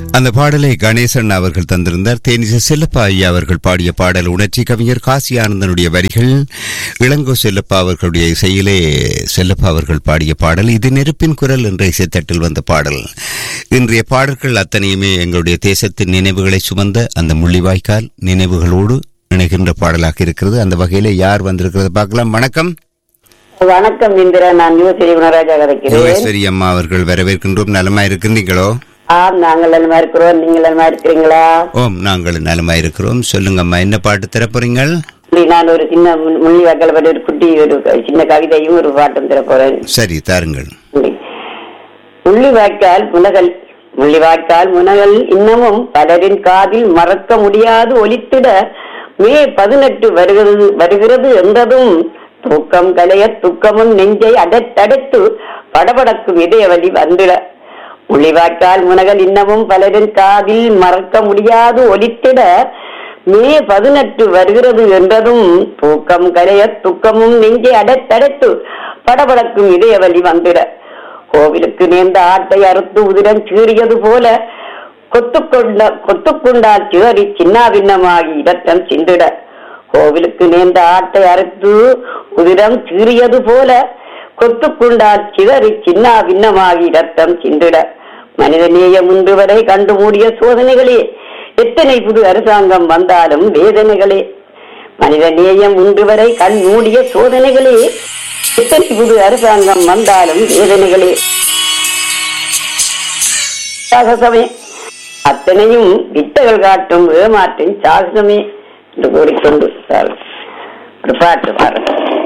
அந்த பாடலை கணேசன் அவர்கள் தந்திருந்தார் தேனிச செல்லப்பா ஐயா அவர்கள் பாடிய பாடல் உணர்ச்சி கவிஞர் காசி ஆனந்தனுடைய வரிகள் இளங்கோ செல்லப்பா அவர்களுடைய இசையிலே செல்லப்பா அவர்கள் பாடிய பாடல் இது நெருப்பின் குரல் என்ற இசைத்தட்டில் வந்த பாடல் இன்றைய பாடல்கள் அத்தனையுமே எங்களுடைய தேசத்தின் நினைவுகளை சுமந்த அந்த முள்ளிவாய்க்கால் நினைவுகளோடு இணைகின்ற பாடலாக இருக்கிறது அந்த வகையில யார் வந்திருக்கிறது பார்க்கலாம் வணக்கம் வணக்கம் இந்திரா நான் யுவஸ்ரீ குணராஜா கதைக்கிறேன் யோகேஸ்வரி அம்மா அவர்கள் வரவேற்கின்றோம் நலமா இருக்கின்றீங்களோ ஆம் நாங்கள் நலமா இருக்கிறோம் நீங்கள் நலமா இருக்கிறீங்களா ஓம் நாங்கள் நலமா இருக்கிறோம் சொல்லுங்க அம்மா என்ன பாட்டு தரப்போறீங்கள் இப்படி நான் ஒரு சின்ன முள்- முள்ளி வாக்கல பற்றி ஒரு குட்டி ஒரு க- சின்ன கவிதையும் ஒரு பாட்டும் தர போறேன் சரி தாருங்கள் முள்ளி வாய்க்கால் முனகல் முள்ளி வாய்க்கால் முனகல் இன்னமும் பலரின் காதில் மறக்க முடியாது ஒலித்திட மே பதினெட்டு வருகிறது வருகிறது என்றதும் தூக்கம் கலைய துக்கமும் நெஞ்சை அடத்தடுத்து படபடக்கும் இதயவலி வந்துட முள்ளிவாய்க்கால் முனகல் இன்னமும் பலரின் காதில் மறக்க முடியாது ஒலித்திட மே பதினெட்டு வருகிறது என்றதும் தூக்கம் கலைய துக்கமும் நெஞ்சை அடத்தடுத்து படபடக்கும் இதயவலி வந்துட கோவிலுக்கு நேர்ந்த ஆட்டை அறுத்து உதிரம் சீறியது போல கொத்துக்கொண்ட கொத்துக்குண்டால் சிதறி சின்னாபின்னமாகி இரத்தம் சிந்திட கோவிலுக்கு நேர்ந்த ஆட்டை அறுத்து உதிரம் சீறியது போல கொத்துக்குண்டால் சிதறி சின்னாபின்னமாகி இரத்தம் சிந்திட மனிதநேயம் இன்று வரை கண்டு மூடிய சோதனைகளே எத்தனை புது அரசாங்கம் வந்தாலும் வேதனைகளே மனித நேயம் இன்று வரை கண் மூடிய சோதனைகளே எத்தனை புது அரசாங்கம் வந்தாலும் வேதனைகளே சாகசமே அத்தனையும் வித்தைகள் காட்டும் ஏமாற்றின் சாகசமே என்று கூறிக்கொண்டு சார் ஒரு பாட்டு பாருங்க